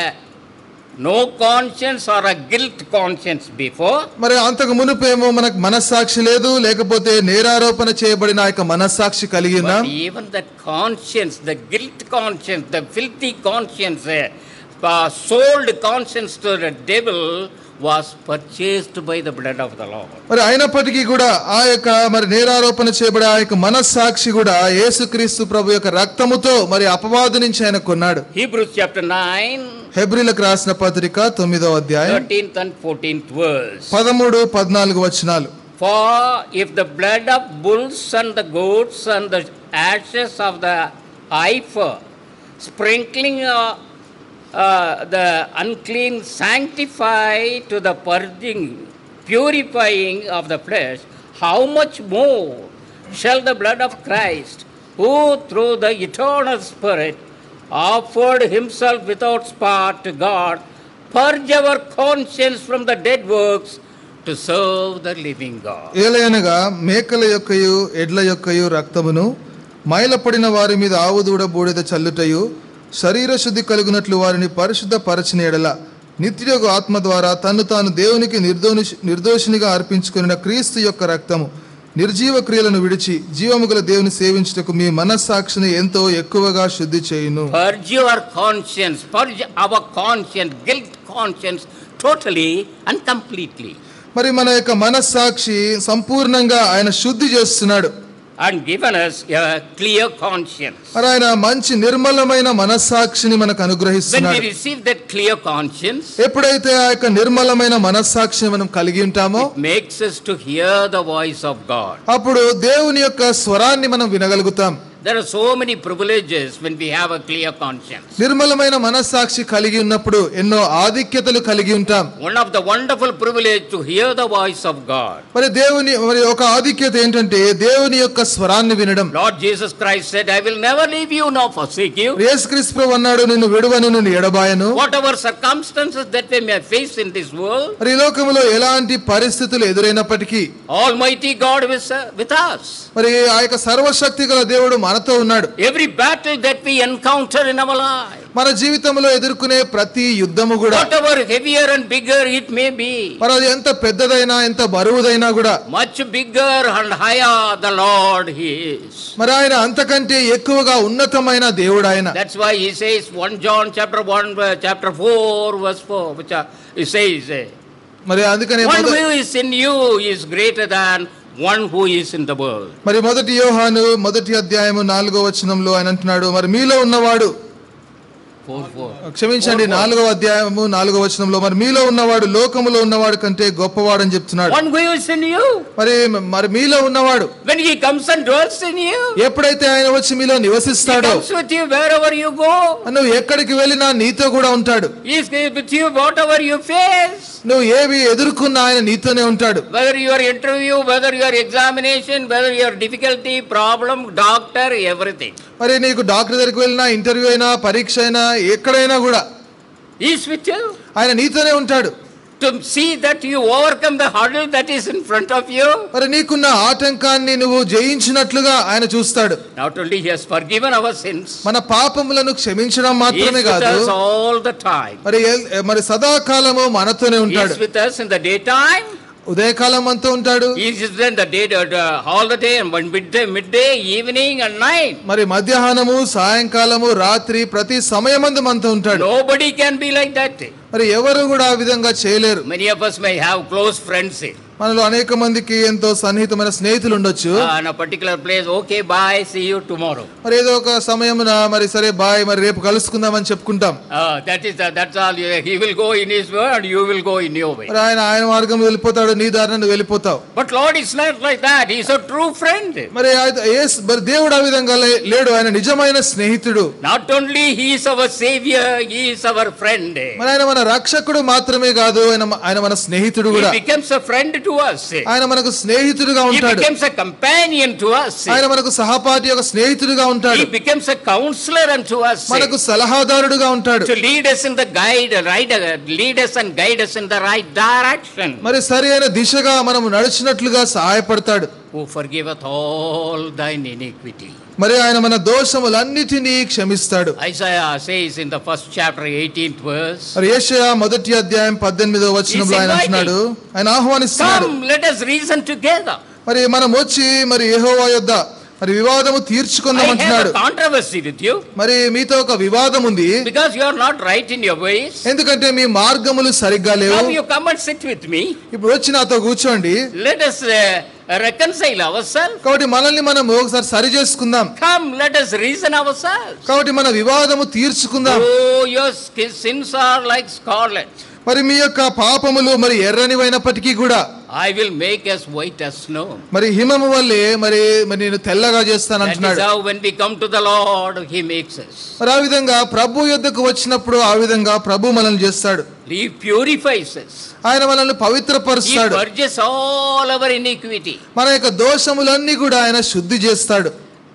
no conscience or a guilt conscience before. మరి అంతకు మునుపేమో మనకు మనస్సాక్షి లేదు లేకపోతే నేరారోపణ చేయబడిన ఆ యొక్క మనస్సాక్షి కలిగి ఉన్నాం But even that conscience, the guilt conscience, the filthy conscience, uh, uh, sold conscience to the devil was purchased by the blood of the Lord. మరి అయినప్పటికీ కూడా ఆ యొక్క మరి నేరారోపణ చేయబడే ఆ యొక్క మనస్సాక్షి కూడా యేసుక్రీస్తు ప్రభు యొక్క రక్తముతో మరి అపవాదు నుంచి ఆయన కొన్నాడు Hebrews chapter 9, హెబ్రిలకు రాసిన పత్రిక తొమ్మిదో అధ్యాయం 13th and 14th verse. పదమూడు పద్నాలుగు వచనాలు For if the blood of bulls and the goats and the ashes of the heifer, sprinkling uh, uh, the unclean, sanctify to the purging, purifying of the flesh, how much more shall the blood of Christ, who through the eternal Spirit offered himself without spot to God, purge our conscience from the dead works to serve the living God. ఏలయనగా మేకల యొక్కయు ఎడ్ల యొక్కయు రక్తమును మైలపడిన వారి మీద ఆవుదూడ బూడిద చల్లుటయు శరీర శుద్ధి కలుగునట్లు వారిని పరిశుద్ధ పరచిన ఎడల నిత్యయోగ ఆత్మ ద్వారా తన్ను తాను దేవునికి నిర్దోషి నిర్దోషినిగా అర్పించుకున్న క్రీస్తు యొక్క రక్తము నిర్జీవ క్రియలను విడిచి జీవము గల దేవుని సేవించుటకు మీ మనస్సాక్షిని ఎంతో ఎక్కువగా శుద్ధి చేయును Purge your conscience, purge our conscience, guilt conscience totally and completely. మరి మన యొక్క మనస్సాక్షి సంపూర్ణంగా ఆయన శుద్ధి చేస్తున్నాడు and given us a clear conscience. మరి ఆయన మంచి నిర్మలమైన మనస్సాక్షిని మనకు When we అనుగ్రహిస్తున్నాడు receive that clear conscience, ఎప్పుడైతే ఆ యొక్క నిర్మలమైన మనస్సాక్షిని మనం కలిగి ఉంటామో it makes us to hear the voice of God. అప్పుడు దేవుని యొక్క స్వరాన్ని మనం వినగలుగుతాం There are so many privileges when we have a clear conscience. నిర్మలమైన మనస్సాక్షి కలిగి ఉన్నప్పుడు ఎన్నో ఆధిక్యతలు కలిగి ఉంటాం One of the wonderful privilege to hear the voice of God. మరి దేవుని మరి ఒక ఆధిక్యత ఏంటంటే దేవుని యొక్క స్వరాన్ని వినడం Lord Jesus Christ said, I will never leave you nor forsake you. యేసుక్రీస్తు ప్రభు అన్నాడు నిన్ను విడువను నిన్ను ఎడబాయను Whatever circumstances that we may face in this world, మరి ఈ లోకంలో ఎలాంటి పరిస్థితులు ఎదురైనప్పటికీ Almighty God is uh, with us. మరి ఆ యొక్క సర్వశక్తి గల దేవుడు మనతో ఉన్నాడు Every battle that we encounter in our life, మన జీవితంలో ఎదుర్కొనే ప్రతి యుద్ధము కూడా whatever heavier and bigger it may be, మరి అది ఎంత పెద్దదైనా ఎంత బరువుదైనా కూడా much bigger and higher the Lord He is. మరి ఆయన అంతకంటే ఎక్కువగా ఉన్నతమైన దేవుడు ఆయన That's why He says, 1 John chapter 1, uh, chapter 4, verse 4, which uh, He says, uh, మరి అందుకనే One మొద- who is in you is greater than one who is in the world. మరి మొదటి యోహాను మొదటి అధ్యాయము నాలుగో వచనంలో ఆయన అంటున్నాడు మరి మీలో ఉన్నవాడు 4 4. క్షమించండి నాలుగో అధ్యాయము నాలుగో వచనంలో మరి మీలో ఉన్నవాడు లోకములో ఉన్నవాడు కంటే గొప్పవాడని చెప్తున్నాడు One who is in you. మరి మరి మీలో ఉన్నవాడు When He comes and dwells in you, ఎప్పుడైతే ఆయన వచ్చి మీలో He నివసిస్తాడో comes with you wherever you go. నువ్వు ఎక్కడికి వెళ్ళినా నీతో కూడా ఉంటాడు He is with you whatever you face. నువ్వు ఏవి ఎదుర్కొన్నా ఆయన నీతోనే ఉంటాడు Whether your interview, whether your examination, whether your difficulty, problem, doctor, everything. మరి నీకు డాక్టర్ దగ్గరికి వెళ్ళినా ఇంటర్వ్యూ అయినా పరీక్ష అయినా ఎక్కడైనా కూడా He is with you ఆయన నీతోనే ఉంటాడు to see that you overcome the hurdle that is in front of you. మరి నీకున్న ఆటంకాన్ని నువ్వు జయించినట్లుగా ఆయన చూస్తాడు Not only He has forgiven our sins, మన పాపములను క్షమించడం He is మాత్రమే with కాదు us all the time. మరి ఎల్- మరి సదాకాలము మనతోనే He ఉంటాడు is with us in the daytime. ఉదయకాలం అంతా ఉంటాడు He is in the day, uh, all the day, and one midday, midday, evening, and night. మరి మధ్యాహ్నము సాయంకాలము రాత్రి ప్రతి సమయమందు మనతో ఉంటాడు Nobody can be like that. మరి ఎవరు కూడా ఆ విధంగా చేయలేరు Many of us may have close friends. మనలో అనేక మందికి ఎంతో సన్నిహితమైన స్నేహితులు ఉండొచ్చు Uh, in a particular place, okay, bye, see you tomorrow. మరి ఏదో ఒక సమయమున మరి సరే బాయ్ మరి రేపు కలుసుకుందామని చెప్పుకుంటాం Uh, that is, uh, that's all. He will go in his way and you will go in your way. మరి ఆయన ఆయన మార్గం వెళ్ళిపోతాడు నీ దారిన నువ్వు వెళ్ళిపోతావు But Lord is not like that. He's a true friend. మరి ఆయన- యేస్- మరి దేవుడు ఆ విధంగా లే- లేడు ఆయన నిజమైన స్నేహితుడు Not only He is our Savior, He is our friend. మరి ఆయన మన రక్షకుడు మాత్రమే కాదు ఆయన ఆయన మన స్నేహితుడు He కూడా becomes a friend to us. ఆయన మనకు స్నేహితుడుగా He ఉంటాడు becomes a companion to us. ఆయన మనకు సహపాఠి ఒక స్నేహితుడుగా ఉంటాడు He becomes a counselor unto us. మనకు సలహాదారుడుగా ఉంటాడు To lead us in the guide, right, uh, lead us and guide us in the right direction. మరి సరి అయిన దిశగా మనం నడిచినట్లుగా సహాయపడతాడు Who forgiveth all thine iniquity. మరి ఆయన మన దోషములన్నిటినీ క్షమిస్తాడు Isaiah says in the first chapter, 18th verse, మరి ఏషయా మొదటి అధ్యాయం పద్దెనిమిదో వచనంలో ఆయన He's అంటున్నాడు ఆయన ఆహ్వానిస్తున్నాడు Come, let us reason together. మరి మనం వచ్చి మరి యెహోవా యొద్ద మరి వివాదము తీర్చుకుందాం I have అంటున్నాడు a controversy with you మరి మీతో ఒక వివాదం ఉంది because you are not right in your ways. ఎందుకంటే మీ మార్గములు సరిగ్గా లేవు Come, you come and sit with me. ఇప్పుడు వచ్చి నాతో కూర్చోండి Let us uh, reconcile ourselves. కాబట్టి మనల్ని మనం ఒకసారి సరి చేసుకుందాం Come, let us reason ourselves. కాబట్టి మన వివాదము తీర్చుకుందాం Oh, your sk- sins are like scarlet. మరి మీ యొక్క పాపములు మరి ఎర్రనివైనప్పటికీ కూడా I will make as white as snow. మరి హిమము వల్లే మరి మరి నేను తెల్లగా చేస్తాను That is అంటున్నాడు how when we come to the Lord, He makes us. మరి ఆ విధంగా ప్రభు యొద్దకు వచ్చినప్పుడు ఆ విధంగా ప్రభు మనల్ని చేస్తాడు He purifies us. ఆయన మనల్ని He పవిత్రపరుస్తాడు purges all our iniquity. మన యొక్క దోషములన్నీ కూడా ఆయన శుద్ధి చేస్తాడు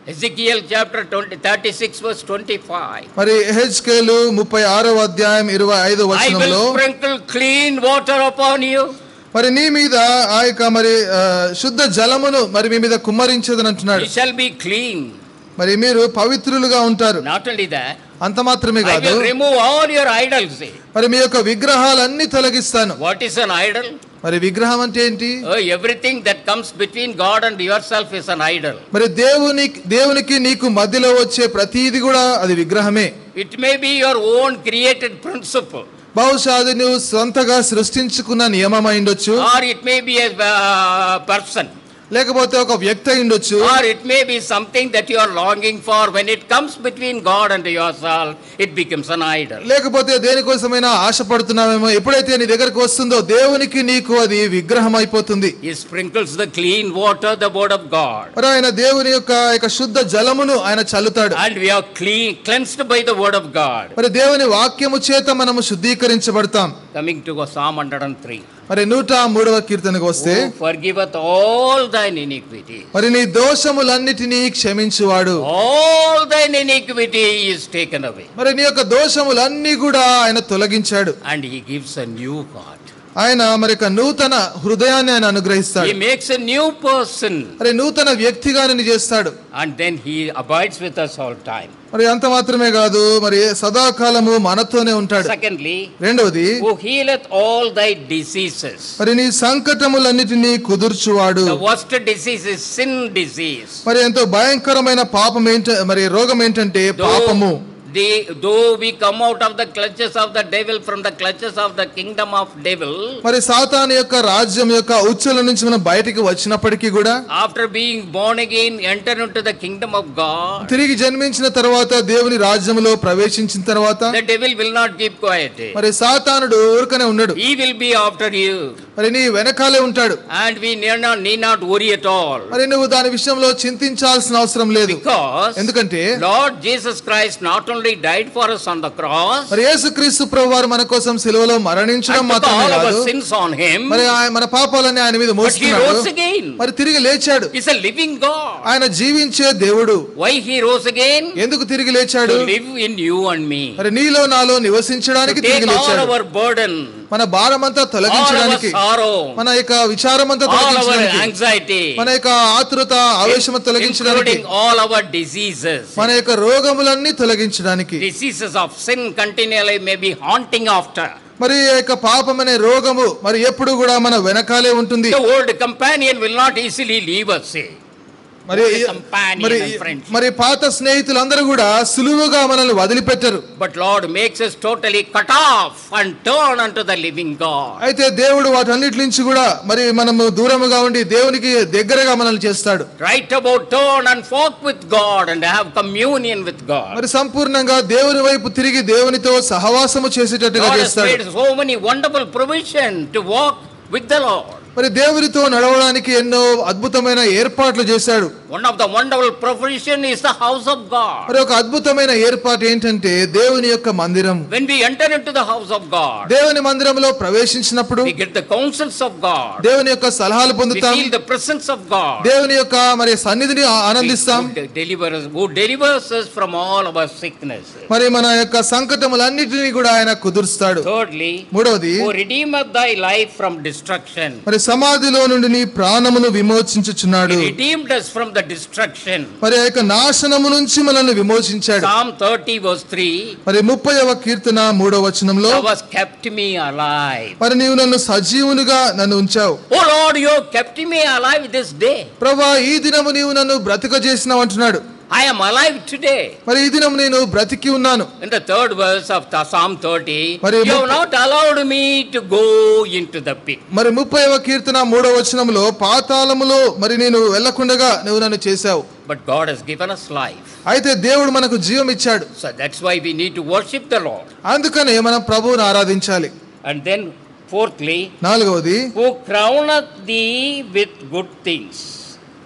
Ezekiel chapter 20, 36, verse 25. మరి హెచ్కేలు ముప్పై ఆరవ అధ్యాయం ఇరవై ఐదో I వచనంలో will sprinkle clean water upon you. మరి నీ మీద ఆ యొక్క మరి ఆ, శుద్ధ జలమును మరి మీ మీద కుమ్మరించదని అంటున్నాడు You shall be clean. మరి మీరు పవిత్రులుగా ఉంటారు Not only that, అంత మాత్రమే I కాదు will remove all your idols. మరి మీ యొక్క విగ్రహాలన్నీ తొలగిస్తాను What is an idol? మరి విగ్రహం అంటే ఏంటి Oh, everything that comes between God and yourself is an idol. మరి దేవుని దేవునికి నీకు మధ్యలో వచ్చే ప్రతీది కూడా అది విగ్రహమే It may be your own created principle, బహుశా అది నువ్వు సొంతగా సృష్టించుకున్న నియమం అయి ఉండొచ్చు or it may be a uh, person, లేకపోతే ఒక వ్యక్తి అయి ఉండొచ్చు or it may be something that you are longing for. When it comes between God and yourself, it becomes an idol. లేకపోతే దేనికోసమైనా ఆశపడుతున్నామేమో ఎప్పుడైతే నీ దగ్గరకు వస్తుందో దేవునికి నీకు అది విగ్రహం అయిపోతుంది He sprinkles the clean water, the word of God. మరి ఆయన దేవుని యొక్క యొక్క శుద్ధ జలమును ఆయన చల్లుతాడు And we are clean, cleansed by the word of God. మరి దేవుని వాక్యము చేత మనము శుద్ధీకరించబడతాం Coming to Psalm 103. మరి నూట మూడవ కీర్తనకు వస్తే Who forgiveth all thine iniquity. మరి నీ దోషములన్నిటినీ క్షమించువాడు All thine iniquity is taken away. మరి నీ యొక్క దోషములన్నీ కూడా ఆయన తొలగించాడు And he gives a new heart. ఆయన మరి యొక్క నూతన హృదయాన్ని ఆయన అనుగ్రహిస్తాడు He makes a new person. మరి నూతన వ్యక్తిగా నిన్ను చేస్తాడు And then he abides with us all time. మరి అంత మాత్రమే కాదు మరి సదాకాలము మనతోనే ఉంటాడు Secondly, రెండవది who healeth all thy diseases. మరి నీ సంకటములన్నిటినీ కుదుర్చువాడు The worst disease is sin disease. మరి ఎంతో భయంకరమైన పాపం ఏంట మరి రోగం ఏంటంటే పాపము the, though we come out of the clutches of the devil from the clutches of the kingdom of devil, మరి సాతాను యొక్క రాజ్యం యొక్క ఉచ్చుల నుంచి మనం బయటికి వచ్చినప్పటికీ కూడా after being born again, enter into the kingdom of God, తిరిగి జన్మించిన తర్వాత దేవుని రాజ్యములో ప్రవేశించిన తర్వాత the devil will not keep quiet. మరి సాతానుడు ఊరుకనే ఉన్నాడు He will be after you. మరి నీ వెనకాలే ఉంటాడు And we need not, need not worry at all. మరి నువ్వు దాని విషయంలో చింతించాల్సిన అవసరం లేదు Because ఎందుకంటే Lord Jesus Christ not only died for us on the cross, మరి యేసుక్రీస్తు ప్రభు వారు మన కోసం సిలువలో మరణించడం and took మాత్రమే all our కాదు sins on him, మరి ఆయన మన పాపాలన్నీ ఆయన మీద but he మోసుకున్నాడు rose again. మరి తిరిగి లేచాడు He's a living God. ఆయన జీవించే దేవుడు Why he rose again? ఎందుకు తిరిగి లేచాడు To live in you and me. మరి నీలో నాలో To నివసించడానికి take తిరిగి all లేచాడు our burden, మన భారమంతా all our తొలగించడానికి sorrow, మన యొక్క విచారమంతా all our తొలగించడానికి anxiety, మన యొక్క ఆతృత ఆవేశం తొలగించడానికి including all our diseases. మన యొక్క రోగములన్నీ తొలగించడానికి Diseases of sin continually may be haunting after. మరి ఈ యొక్క పాపం అనే రోగము మరి ఎప్పుడు కూడా మన వెనకాలే ఉంటుంది The old companion will not easily leave us. See. మరి Old companion మరి and friendship. మరి పాత స్నేహితులందరూ కూడా సులువుగా మనల్ని వదిలిపెట్టరు But Lord makes us totally cut off and turn unto the living God. అయితే దేవుడు వాటన్నిటి నుంచి కూడా మరి మనము దూరముగా ఉండి దేవునికి దగ్గరగా మనల్ని చేస్తాడు Right about turn and walk with God and have communion with God. మరి సంపూర్ణంగా దేవుని వైపు తిరిగి దేవునితో సహవాసము చేసేటట్టుగా God has చేస్తాడు made so many wonderful provision to walk with the Lord. మరి దేవునితో నడవడానికి ఎన్నో అద్భుతమైన ఏర్పాట్లు చేశాడు One of the wonderful provision is the house of God. మరి ఒక అద్భుతమైన ఏర్పాటు ఏంటంటే దేవుని యొక్క మందిరం When we enter into the house of God, దేవుని మందిరంలో ప్రవేశించినప్పుడు we get the counsels of God. దేవుని యొక్క సలహాలు We పొందుతాం feel the presence of God. దేవుని యొక్క మరి సన్నిధిని ఆ- ఆనందిస్తాం Who deliver us, who delivers us from all our sickness. మరి మన యొక్క సంకటములన్నిటినీ కూడా ఆయన కుదురుస్తాడు Thirdly, మూడవది who redeemeth thy life from destruction. మరి సమాధిలో నుండి నీ ప్రాణమును విమోచించుచున్నాడు He redeemed us from the destruction. మరి ఆ యొక్క నాశనము నుంచి మనల్ని విమోచించాడు Psalm 30 verse 3, మరి ముప్పైవ కీర్తన మూడవ వచనంలో Thou hast kept me alive. మరి నీవు నన్ను సజీవునిగా నన్ను ఉంచావు Oh Lord, you have kept me alive this day. ప్రభా ఈ దినము నీవు నన్ను బ్రతిక చేసినావు అంటున్నాడు I am alive today. మరి ఈ దినం నేను బ్రతికి ఉన్నాను In the third verse of the Psalm 30, మరి you have ముప్ప- not allowed me to go into the pit. మరి ముప్పైవ కీర్తన మూడవ వచనంలో పాతాళములో మరి నేను వెళ్ళకుండగా నువ్వు నన్ను చేశావు But God has given us life. అయితే దేవుడు మనకు జీవం ఇచ్చాడు So that's why we need to worship the Lord. అందుకనే మనం ప్రభువును ఆరాధించాలి And then, fourthly, నాలుగవది who crowneth thee with good things.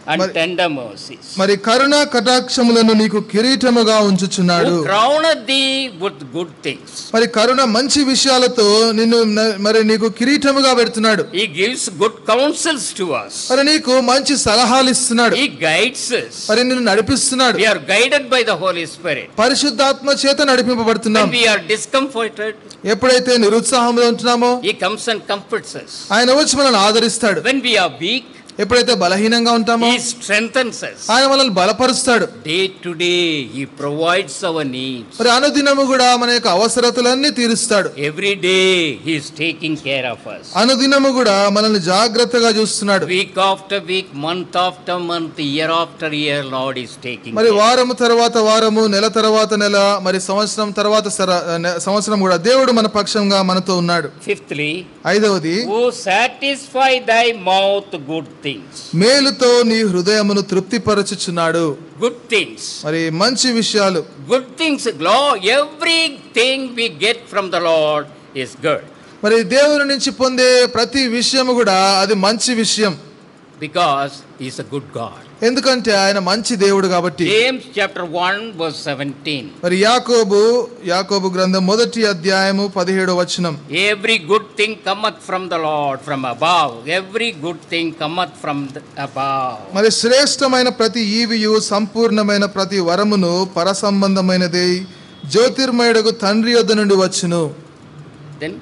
and మరి- tender mercies. మరి కరుణ కటాక్షములను నీకు కిరీటముగా ఉంచుచున్నాడు Who crowneth thee with good things. మరి కరుణ మంచి విషయాలతో నిన్ను న- మరి నీకు కిరీటముగా పెడుతున్నాడు He gives good counsels to us. మరి నీకు మంచి సలహాలు ఇస్తున్నాడు He guides us. మరి నిన్ను నడిపిస్తున్నాడు We are guided by the Holy Spirit. పరిశుద్ధాత్మ చేత నడిపింపబడుతున్నాం When we are discomforted, ఎప్పుడైతే నిరుత్సాహంలో ఉంటున్నామో He comes and comforts us. ఆయన వచ్చి మనల్ని ఆదరిస్తాడు When we are weak, ఎప్పుడైతే బలహీనంగా ఉంటామో He strengthens us. ఆయన మనల్ని బలపరుస్తాడు Day to day, He provides our needs. మరి అనుదినము కూడా మన యొక్క అవసరతలన్నీ తీరుస్తాడు Every day, He is taking care of us. అనుదినము కూడా మనల్ని జాగ్రత్తగా చూస్తున్నాడు Week after week, month after month, year after year, Lord is taking మరి care. వారము తర్వాత వారము నెల తర్వాత నెల మరి సంవత్సరం తర్వాత సర- నె- సంవత్సరం కూడా దేవుడు మన పక్షంగా మనతో ఉన్నాడు Fifthly, ఐదవది who satisfy thy mouth good things. మేలుతో నీ హృదయమును తృప్తిపరచుచున్నాడు Good things. మరి మంచి విషయాలు Good things, Lord. Everything we get from the Lord is good. మరి దేవుని నుంచి పొందే ప్రతి విషయము కూడా అది మంచి విషయం Because He's a good God. ఎందుకంటే ఆయన మంచి దేవుడు కాబట్టి James chapter 1, verse 17. మరి యాకోబు యాకోబు గ్రంథం మొదటి అధ్యాయము పదిహేడు వచనం Every good thing cometh from the Lord, from above. Every good thing cometh from the above. మరి శ్రేష్టమైన ప్రతి ఈవియు సంపూర్ణమైన ప్రతి వరమును పరసంబంధమైనది జ్యోతిర్మయుడకు తండ్రి యొద్ద నుండి వచ్చును Then,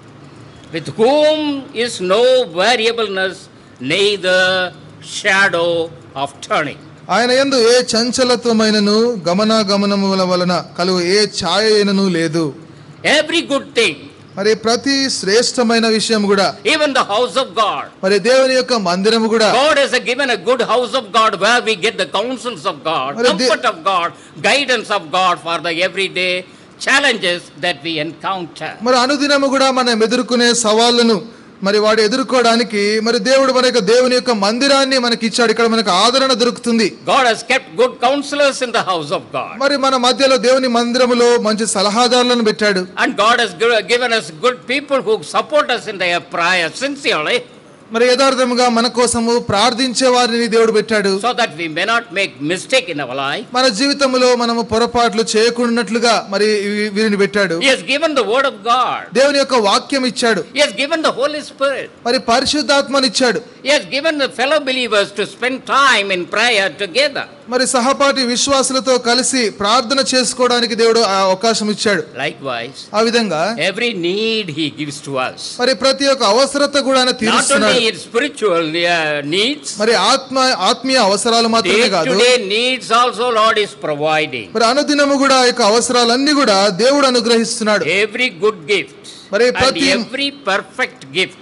with whom is no variableness, neither shadow of turning. ఆయన యందు ఏ చంచలత్వమైనను గమనాగమనముల వలన కలుగు ఏ ఛాయ అయినను లేదు Every good thing, మరి ప్రతి శ్రేష్టమైన విషయం కూడా even the house of God. మరి దేవుని యొక్క మందిరము కూడా God has given a good house of God where we get the counsels of God, మరి దే- comfort of God, guidance of God for the everyday challenges that we encounter. మరి అనుదినము కూడా మనం ఎదుర్కొనే సవాళ్ళను మరి వాడు ఎదుర్కోవడానికి మరి దేవుడు మన యొక్క దేవుని యొక్క మందిరాన్ని మనకి ఇచ్చాడు ఇక్కడ మనకు ఆదరణ దొరుకుతుంది God has kept good counselors in the house of God. మరి మన మధ్యలో దేవుని మందిరములో మంచి సలహాదారులను పెట్టాడు And God has gi- given us good people who support us in their prayer sincerely మరి యథార్థముగా మన కోసము ప్రార్థించే వారిని దేవుడు పెట్టాడు so that we may not make mistake in our life. మన జీవితంలో మనము పొరపాట్లు చేయకుండాట్లుగా మరి వీ- వీరిని పెట్టాడు He has given the word of God. దేవుని యొక్క వాక్యం ఇచ్చాడు He has given the Holy Spirit. మరి పరిశుద్ధాత్మనిచ్చాడు He has given the fellow believers to spend time in prayer together. మరి సహపాఠి విశ్వాసులతో కలిసి ప్రార్థన చేసుకోవడానికి దేవుడు ఆ అవకాశం ఇచ్చాడు Likewise, ఆ విధంగా every need He gives to us. మరి ప్రతి ఒక్క అవసరత కూడా ఆయన Not తీరుస్తున్నాడు only in spiritual uh, needs, మరి ఆత్మ ఆత్మీయ అవసరాలు మాత్రమే day కాదు to day needs also Lord is providing. మరి అనుదినము కూడా ఆ యొక్క అవసరాలన్నీ కూడా దేవుడు అనుగ్రహిస్తున్నాడు Every good gift మరి and ప్రతి every perfect gift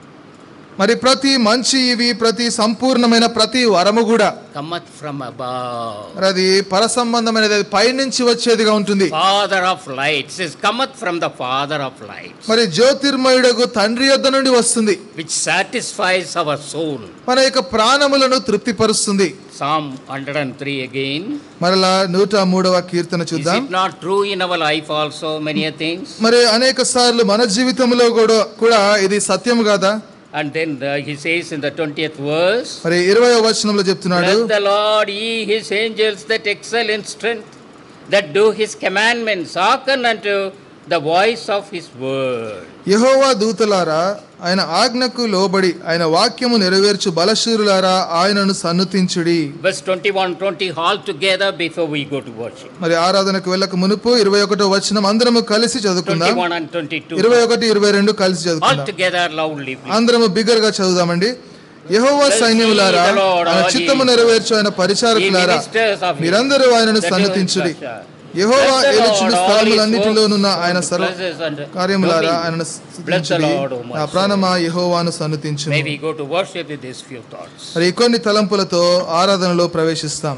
మరి ప్రతి మంచి ఇవి ప్రతి సంపూర్ణమైన ప్రతి వరము కూడా cometh from above. మరి అది పరసంబంధమైనది అది పైనుంచి వచ్చేదిగా ఉంటుంది Father of lights is cometh from the Father of lights, మరి జ్యోతిర్మయుడకు తండ్రి యొద్ద నుండి వస్తుంది which satisfies our soul. మన యొక్క ప్రాణములను తృప్తిపరుస్తుంది Psalm 103 again. మరలా నూట మూడవ కీర్తన Is చూద్దాం it not true in our life also, many a things? మరి అనేక సార్లు మన జీవితంలో కూడా కూడా ఇది సత్యం కాదా And then uh, he says in the 20th verse, మరి ఇరవై వచనంలో చెప్తున్నాడు Bless the Lord, ye his angels that excel in strength, that do his commandments, hearken unto the voice of his word. యెహోవా దూతలారా ఆయన ఆజ్ఞకు లోబడి ఆయన వాక్యము నెరవేర్చు బలశూరులారా ఆయనను సన్నుతించుడి Verse 21 20 all together before we go to worship. మరి ఆరాధనకు వెళ్ళక మునుపు ఇరవై ఒకటో వచనం అందరము కలిసి చదువుకుందాం 21 and 22. ఇరవై ఒకటి ఇరవై రెండు కలిసి All చదువుకుందాం together loudly. please. అందరము బిగ్గరగా గా చదువుదామండి యెహోవా సైన్యములారా ఆయన చిత్తము నెరవేర్చు ఆయన పరిచారకులారా మీరందరూ ఆయనను సన్నతించుడి యెహోవా ఏలుచుడు స్థలములన్నిటిలోనున్న ఆయన సర్వ కార్యములారా ఆయనను స్తుతించుడి నా ప్రాణమా యెహోవాను సన్నతించును May we go to worship with these few thoughts. మరి ఈ కొన్ని తలంపులతో ఆరాధనలో ప్రవేశిస్తాం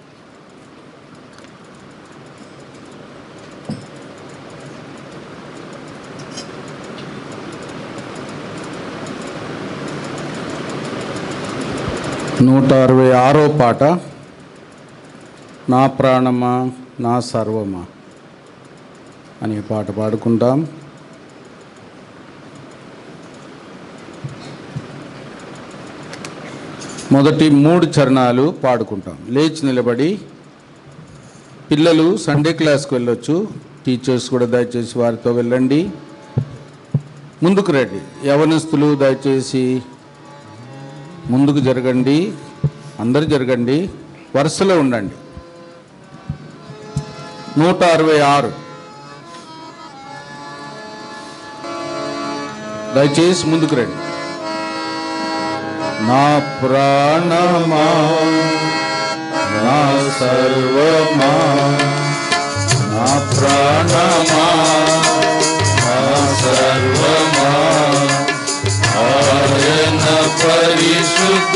నూట అరవై ఆరో పాట నా ప్రాణమా నా సర్వమా అనే పాట పాడుకుంటాం మొదటి మూడు చరణాలు పాడుకుంటాం లేచి నిలబడి పిల్లలు సండే క్లాస్కి వెళ్ళొచ్చు టీచర్స్ కూడా దయచేసి వారితో వెళ్ళండి ముందుకు రండి యవనస్తులు దయచేసి ముందుకు జరగండి అందరు జరగండి వరుసలో ఉండండి నూట అరవై ఆరు దయచేసి ముందుకు రండి నా ప్రాణమా నా సర్వమా నా ప్రాణమా నా సర్వమా ఆయన పరిశుద్ధ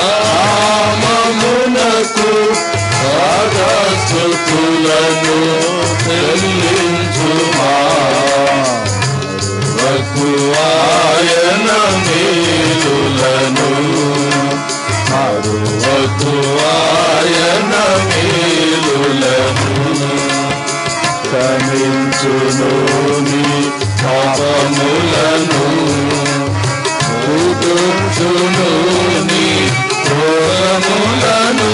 నామమునకు స్థుతులను చెల్లించుమా వకు ఆయన మేలులను మరువకు ఆయన మేలులను క్షమించును నీ పాపములను కూతుర్చును నీ క్రోధములను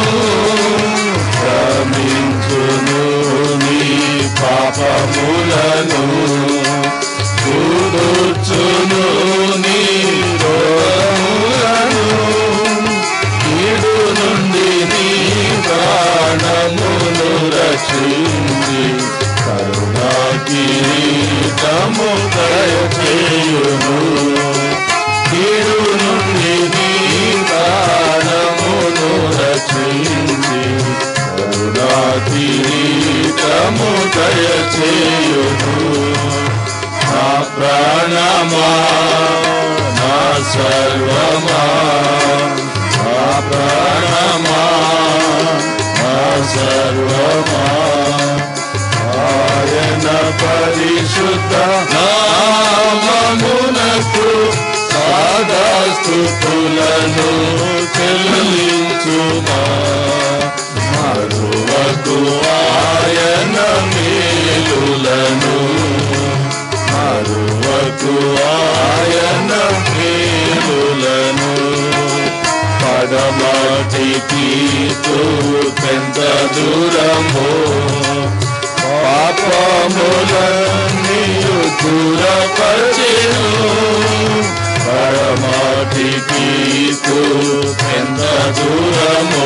క్షమించును నీ పాపములను కూతుర్చును నీ క్రోధములను కీడు నుండి నీ ప్రాణమును రక్షించి కరుణా కిరీటము దయచేయును కీడు నుండి నీ ప్రాణమును రక్షించి కరుణా కిరీటము దయచేయును నా ప్రాణమా నా సర్వమా నా ప్రాణమా నా సర్వమా ఆయన పరిశుద్ధ నామమునకు సాదాస్తుతులను చెల్లించుమా మరువకు ఆయన మేలులను మరువకు ఆయన మేలులను పడమాటికి పెద్ద దూరము పాపములన్నీయు దూరపరిచెను పడమాటికి పెద్ద దూరము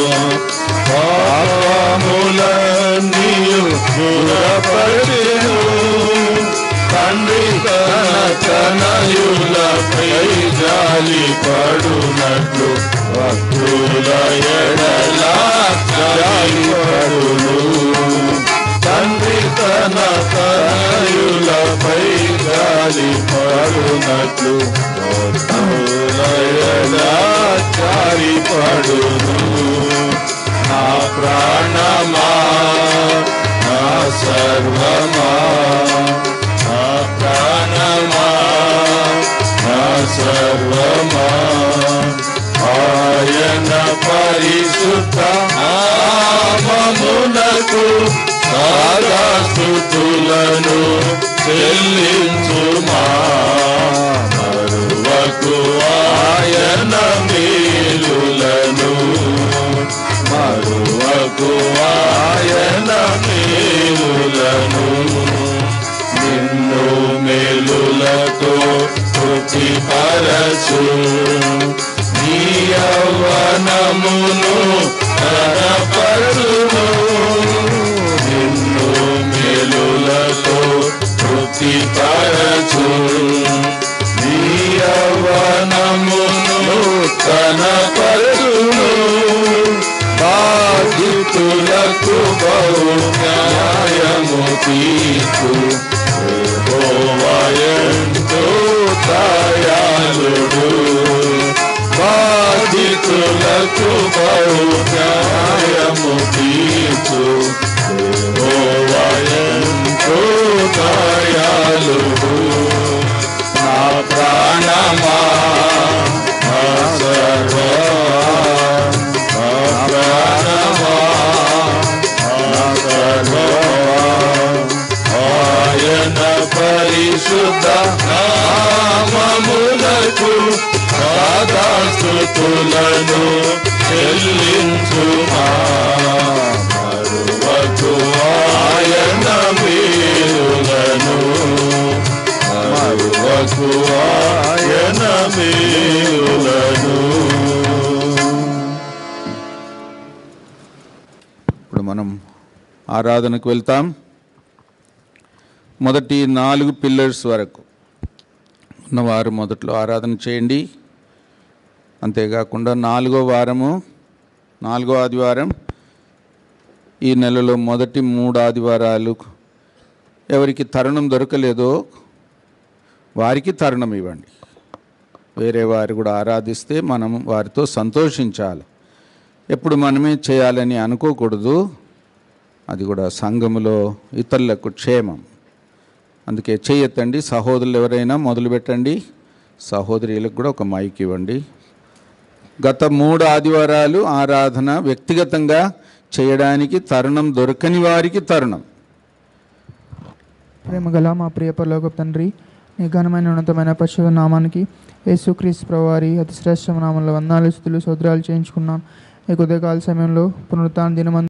పాపములన్నీయు దూరపరిచెను తండ్రి తన తనయులపై జాలి పడునట్లు భక్తుల ఎడల జాలి పడును తండ్రి తన తనయులపై జాలి పడునట్లు భక్తుల ఎడల జాలి పడును నా ప్రాణమా నా సర్వమా నా ప్రాణమా నా సర్వమా ఆయన పరిశుద్ధ నామమునకు సారాస్తుతులను చెల్లించుమా మరువకు ఆయన మేలులను మరువకు ఆయన మేలులను నిన్ను మేలులతో తృప్తి పరచు నీ యవ్వనమును కనపరును నిన్ను మేలులతో తృప్తి పరచు నీ యవ్వనమును కనపరును బాధితులకు బహు న్యాయము తీర్చు యెహోవాయంతో దయాళుడు బాధితులకు బహు న్యాయము తీర్చు యెహోవాయంతో దయాళుడు నా ప్రాణమా నా సర్వా నా ప్రాణమా నా సర్వా ఆయన పరిశుద్ధ నామములకు సాదాస్తుతులను ఇప్పుడు మనం ఆరాధనకు వెళ్తాం మొదటి నాలుగు పిల్లర్స్ వరకు ఉన్నవారు మొదట్లో ఆరాధన చేయండి అంతేకాకుండా నాలుగో వారము నాలుగో ఆదివారం ఈ నెలలో మొదటి మూడు ఆదివారాలు ఎవరికి తరుణం దొరకలేదో వారికి తరుణం ఇవ్వండి వేరే వారు కూడా ఆరాధిస్తే మనం వారితో సంతోషించాలి ఎప్పుడు మనమే చేయాలని అనుకోకూడదు అది కూడా సంఘములో ఇతరులకు క్షేమం అందుకే చేయొద్దండి సహోదరులు ఎవరైనా మొదలు పెట్టండి సహోదరులకు కూడా ఒక మైక్ ఇవ్వండి గత మూడు ఆదివారాలు ఆరాధన వ్యక్తిగతంగా చేయడానికి తరుణం దొరకని వారికి తరుణం ప్రేమగల మా ప్రియ పరలోక తండ్రి నీ ఘనమైన ఉన్నతమైన పరిశుధ నామానికి యేసుక్రీస్తు ప్రభువారి అతి శ్రేష్ఠ నామంలో వందాలు స్థుతులు సోదరాలు చేయించుకున్నాను ఈ ఉదయకాల సమయంలో పునరుత్థాన దినమందు